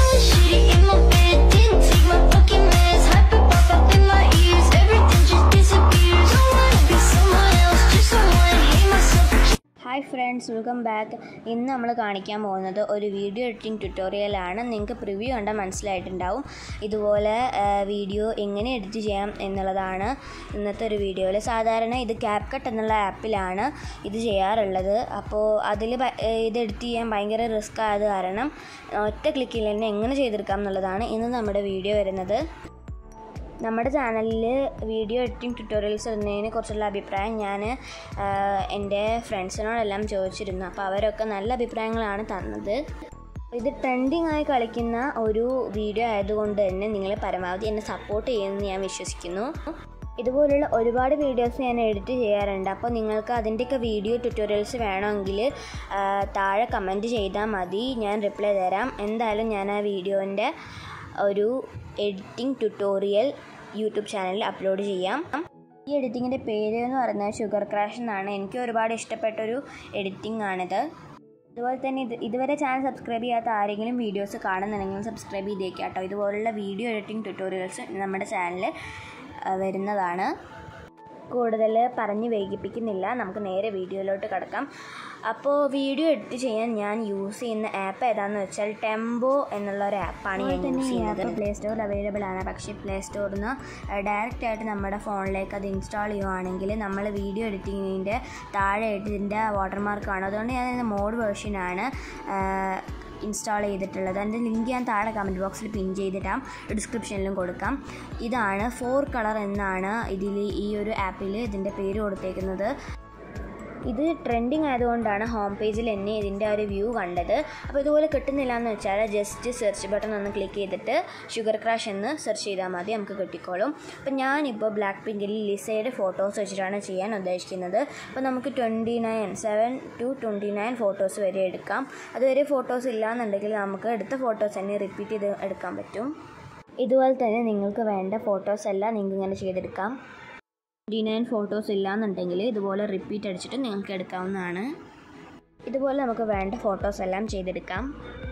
feeling shitty in my bed. Didn't take my fucking meds. Hyper pop up in my ears. Everything just disappears. I wanna be someone else. Just don't wanna hate myself. Hi friends welcome back ഇന്ന് നമ്മൾ കാണിക്കാൻ പോകുന്നത് ഒരു video editing ട്യൂട്ടോറിയലാണ് നിങ്ങൾക്ക് preview കണ്ടാൽ മനസ്സിലായിട്ടുണ്ടാവും ഇതുപോലെ video എങ്ങനെ എഡിറ്റ് ചെയ്യാം എന്നുള്ളതാണ് ഇന്നത്തെ ഒരു വീഡിയോയിൽ സാധാരണ ഇത് ക്യാപ്കട്ട് എന്നുള്ള ആപ്പിലാണ് ഇത് ചെയ്യാറുള്ളത് അപ്പോൾ അതിൽ ഇത് എഡിറ്റ് ചെയ്യാൻ ഭയങ്കര റിസ്ക് ആയത് കാരണം ഒറ്റ ക്ലിക്കിൽ തന്നെ എങ്ങനെ ചെയ്തെടുക്കാം എന്നുള്ളതാണ് ഇന്ന് നമ്മുടെ വീഡിയോ വരുന്നത് നമ്മുടെ ചാനലിൽ വീഡിയോ എഡിറ്റിംഗ് ട്യൂട്ടോറിയൽസ് ഇടുന്നതിനെ കുറിച്ചുള്ള അഭിപ്രായം ഞാൻ എൻ്റെ ഫ്രണ്ട്സിനോടെല്ലാം ചോദിച്ചിരുന്നു അപ്പോൾ അവരൊക്കെ നല്ല അഭിപ്രായങ്ങളാണ് തന്നത് ഇത് ട്രെൻഡിങ് ആയി കളിക്കുന്ന ഒരു വീഡിയോ ആയതുകൊണ്ട് തന്നെ നിങ്ങൾ പരമാവധി എന്നെ സപ്പോർട്ട് ചെയ്യുമെന്ന് ഞാൻ വിശ്വസിക്കുന്നു ഇതുപോലുള്ള ഒരുപാട് വീഡിയോസ് ഞാൻ എഡിറ്റ് ചെയ്യാറുണ്ട് അപ്പോൾ നിങ്ങൾക്ക് അതിൻ്റെയൊക്കെ വീഡിയോ ട്യൂട്ടോറിയൽസ് വേണമെങ്കിൽ ആ, താഴെ കമൻറ്റ് ചെയ്താൽ മതി ഞാൻ റിപ്ലൈ തരാം എന്തായാലും ഞാൻ ആ വീഡിയോൻ്റെ ഒരു എഡിറ്റിംഗ് ട്യൂട്ടോറിയൽ യൂട്യൂബ് ചാനലിൽ അപ്ലോഡ് ചെയ്യാം ഈ എഡിറ്റിങ്ങിൻ്റെ പേര് എന്ന് പറയുന്നത് ഷുഗർ ക്രാഷ് എന്നാണ് എനിക്ക് ഒരുപാട് ഇഷ്ടപ്പെട്ടൊരു എഡിറ്റിംഗ് ആണിത് അതുപോലെ തന്നെ ഇത് ഇതുവരെ ചാനൽ സബ്സ്ക്രൈബ് ചെയ്യാത്ത ആരെങ്കിലും വീഡിയോസ് കാണുന്നുണ്ടെങ്കിൽ സബ്സ്ക്രൈബ് ചെയ്തേക്കാം കേട്ടോ ഇതുപോലുള്ള വീഡിയോ എഡിറ്റിംഗ് ട്യൂട്ടോറിയൽസ് നമ്മുടെ ചാനലിൽ വരുന്നതാണ് കൂടുതൽ പറഞ്ഞ് വൈകിപ്പിക്കുന്നില്ല നമുക്ക് നേരെ വീഡിയോയിലോട്ട് കിടക്കാം അപ്പോൾ വീഡിയോ എഡിറ്റ് ചെയ്യാൻ ഞാൻ യൂസ് ചെയ്യുന്ന ആപ്പ് ഏതാണെന്ന് വെച്ചാൽ ടെമ്പോ എന്നുള്ള ഒരു ആപ്പാണ് ഞാൻ യൂസ് ചെയ്യുന്നത് പ്ലേ സ്റ്റോറിൽ അവൈലബിൾ ആണ് പക്ഷേ പ്ലേ സ്റ്റോറിൽ നിന്ന് ഡയറക്റ്റ് ആയിട്ട് നമ്മുടെ ഫോണിലേക്ക് അത് ഇൻസ്റ്റാൾ ചെയ്യുവാണെങ്കിൽ നമ്മൾ വീഡിയോ എഡിറ്റിങ്ങിൻ്റെ താഴെയായിട്ട് ഇതിൻ്റെ വാട്ടർമാർക്ക് കാണും അതുകൊണ്ട് ഞാൻ ഇതിൻ്റെ മോഡ് വേർഷനാണ് ഇൻസ്റ്റാൾ ചെയ്തിട്ടുള്ളത് അതിൻ്റെ ലിങ്ക് ഞാൻ താഴെ കമൻറ്റ് ബോക്സിൽ പിൻ ചെയ്തിട്ടാം ഡിസ്ക്രിപ്ഷനിലും കൊടുക്കാം ഇതാണ് ഫോർ കളർ എന്നാണ് ഇതിൽ ഈ ഒരു ആപ്പിൽ ഇതിൻ്റെ പേര് കൊടുത്തേക്കുന്നത് ഇത് ട്രെൻഡിങ് ആയതുകൊണ്ടാണ് ഹോം പേജിൽ എന്നെ ഇതിൻ്റെ ഒരു വ്യൂ കണ്ടത് അപ്പോൾ ഇതുപോലെ കിട്ടുന്നില്ല എന്ന് വെച്ചാൽ ജസ്റ്റ് സെർച്ച് ബട്ടൺ ഒന്ന് ക്ലിക്ക് ചെയ്തിട്ട് ഷുഗർ ക്രാഷ് എന്ന് സെർച്ച് ചെയ്താൽ മതി നമുക്ക് കിട്ടിക്കോളും അപ്പോൾ ഞാനിപ്പോൾ ബ്ലാക്ക് പിങ്കിൽ ലിസയുടെ ഫോട്ടോസ് വെച്ചിട്ടാണ് ചെയ്യാൻ ഉദ്ദേശിക്കുന്നത് അപ്പോൾ നമുക്ക് twenty nine seven to twenty nine photos വരെ എടുക്കാം അതുവരെ ഫോട്ടോസ് ഇല്ലാന്നുണ്ടെങ്കിൽ നമുക്ക് എടുത്ത ഫോട്ടോസ് തന്നെ റിപ്പീറ്റ് ചെയ്ത് എടുക്കാൻ പറ്റും ഇതുപോലെ തന്നെ നിങ്ങൾക്ക് വേണ്ട ഫോട്ടോസ് എല്ലാം നിങ്ങൾക്ക് ഇങ്ങനെ ചെയ്തെടുക്കാം ട്വൻറ്റി നയൻ ഫോട്ടോസ് ഇല്ലാന്നുണ്ടെങ്കിൽ ഇതുപോലെ റിപ്പീറ്റ് അടിച്ചിട്ട് നിങ്ങൾക്ക് എടുക്കാവുന്നതാണ് ഇതുപോലെ നമുക്ക് വേണ്ട ഫോട്ടോസ് എല്ലാം ചെയ്തെടുക്കാം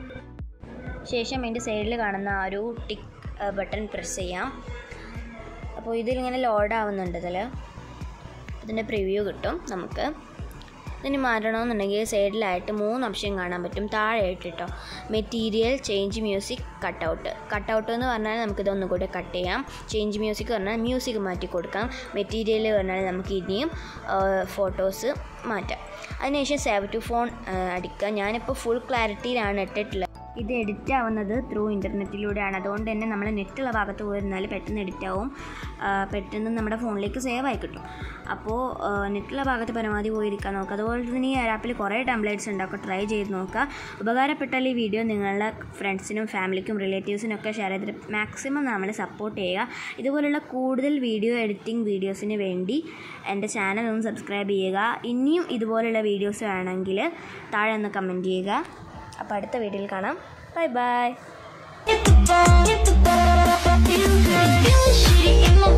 ശേഷം അതിൻ്റെ സൈഡിൽ കാണുന്ന ആ ഒരു ടിക്ക് ബട്ടൺ പ്രസ് ചെയ്യാം അപ്പോൾ ഇതിലിങ്ങനെ ലോഡ് ആവുന്നുണ്ട് ഇതിൽ ഇതിൻ്റെ പ്രിവ്യൂ കിട്ടും നമുക്ക് ഇതിന് മാറ്റണമെന്നുണ്ടെങ്കിൽ സൈഡിലായിട്ട് മൂന്ന് ഓപ്ഷൻ കാണാൻ പറ്റും താഴെയായിട്ട് കേട്ടോ material change music cutout cutout എന്ന് പറഞ്ഞാൽ നമുക്കിത് ഒന്നുകൂടി കട്ട് ചെയ്യാം ചേഞ്ച് മ്യൂസിക് പറഞ്ഞാൽ മ്യൂസിക് മാറ്റി കൊടുക്കാം മെറ്റീരിയൽ പറഞ്ഞാൽ നമുക്ക് ഇനിയും ഫോട്ടോസ് മാറ്റാം അതിനുശേഷം സേവ് ടു ഫോൺ അടിക്കുക ഞാനിപ്പോൾ ഫുൾ ക്ലാരിറ്റിയിലാണ് ഇട്ടിട്ടുള്ളത് ഇത് എഡിറ്റ് ആവുന്നത് ത്രൂ ഇൻ്റർനെറ്റിലൂടെയാണ് അതുകൊണ്ട് തന്നെ നമ്മൾ നെറ്റുള്ള ഭാഗത്ത് പോയിരുന്നാൽ പെട്ടെന്ന് എഡിറ്റ് ആവും ആ, പെട്ടെന്ന് നമ്മുടെ ഫോണിലേക്ക് സേവ് ആയി കിട്ടും അപ്പോൾ നെറ്റുള്ള ഭാഗത്ത് പരമാവധി പോയിരിക്കാൻ നോക്കുക അതുപോലെ തന്നെ ഈ ആപ്പിൽ കുറേ ടെംപ്ലേറ്റ്സ് ഉണ്ട് അപ്പോൾ ട്രൈ ചെയ്ത് നോക്കുക ഉപകാരപ്പെട്ടാൽ ഈ വീഡിയോ നിങ്ങളുടെ ഫ്രണ്ട്സിനും ഫാമിലിക്കും റിലേറ്റീവ്സിനും ഒക്കെ ഷെയർ ചെയ്തിട്ട് മാക്സിമം നമ്മളെ സപ്പോർട്ട് ചെയ്യുക ഇതുപോലുള്ള കൂടുതൽ വീഡിയോ എഡിറ്റിംഗ് വീഡിയോസിന് വേണ്ടി എൻ്റെ ചാനൽ ഒന്ന് സബ്സ്ക്രൈബ് ചെയ്യുക ഇനിയും ഇതുപോലുള്ള വീഡിയോസ് വേണമെങ്കിൽ താഴെ ഒന്ന് കമൻറ്റ് ചെയ്യുക അപ്പോൾ അടുത്ത വീഡിയോയിൽ കാണാം bye bye Hit the phone, hit the phone. Feeling shitty in my